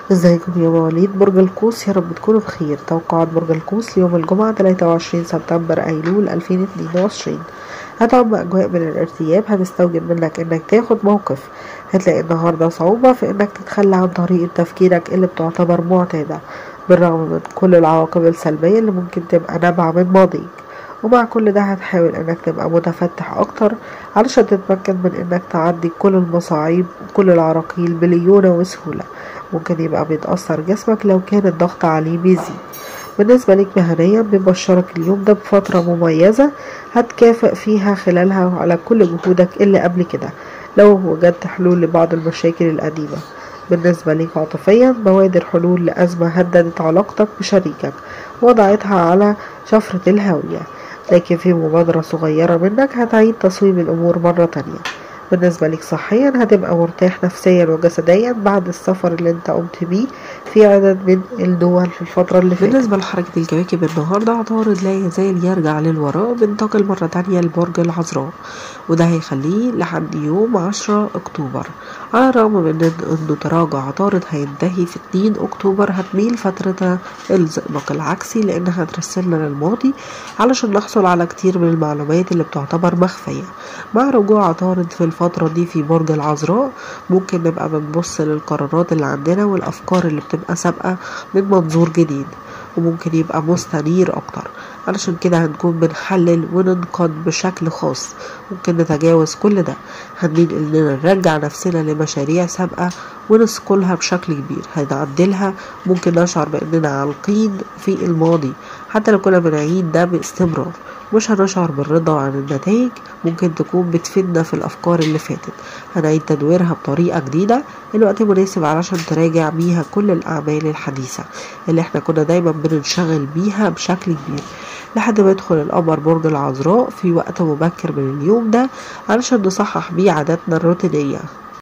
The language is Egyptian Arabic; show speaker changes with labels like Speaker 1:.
Speaker 1: ازيكم يا مواليد برج القوس يا رب تكونوا بخير توقعات برج القوس ليوم الجمعة 23 سبتمبر أيلول 2022 هتعم أجواء من الارتياب هتستوجب منك إنك تاخد موقف هتلاقي النهاردة صعوبة في إنك تتخلى عن طريقة تفكيرك اللي بتعتبر معتادة بالرغم من كل العواقب السلبية اللي ممكن تبقى نابعة من ماضيك ومع كل ده هتحاول انك تبقى متفتح اكتر علشان تتمكن من انك تعدي كل المصاعب وكل العراقيل بليونة وسهولة ممكن يبقى بيتأثر جسمك لو كان الضغط عليه بيزيد بالنسبة ليك مهنيا بنبشرك اليوم ده بفترة مميزة هتكافئ فيها خلالها على كل جهودك اللي قبل كده لو وجدت حلول لبعض المشاكل القديمة بالنسبة ليك عاطفيا بوادر حلول لأزمة هددت علاقتك بشريكك وضعتها على شفرة الهاوية لكن في مبادرة صغيرة منك هتعيد تصويب الأمور مرة تانية بالنسبة لك صحيا هتبقى مرتاح نفسيا وجسديا بعد السفر اللي انت قمت بيه في عدد من الدول في الفترة اللي فاتت
Speaker 2: بالنسبة لحركة الكواكب النهاردة عطارد لا يزال يرجع للوراء بينتقل مرة تانية لبرج العذراء وده هيخليه لحد يوم عشرة أكتوبر على الرغم من انه تراجع عطارد هينتهي في اتنين أكتوبر هتميل فترة الزئبق العكسي لأنها هترسلنا للماضي علشان نحصل على كتير من المعلومات اللي بتعتبر مخفية مع رجوع عطارد في الفترة دي في برج العذراء ممكن نبقى بنبص للقرارات اللي عندنا والأفكار اللي بتبقى سابقة من منظور جديد وممكن يبقى مستنير أكتر علشان كده هنكون بنحلل وننقد بشكل خاص ممكن نتجاوز كل ده هنميل اننا نرجع نفسنا لمشاريع سابقة ونسكلها بشكل كبير هنعدلها ممكن نشعر باننا عالقين في الماضي حتى لو كنا بنعيد ده باستمرار مش هنشعر بالرضا عن النتائج ممكن تكون بتفيدنا في الأفكار اللي فاتت هنعيد تدويرها بطريقة جديدة الوقت مناسب علشان تراجع بيها كل الأعمال الحديثة اللي احنا كنا دايما بننشغل بيها بشكل كبير لحد ما يدخل القمر برج العذراء في وقت مبكر من اليوم ده علشان نصحح بيه عاداتنا الروتينية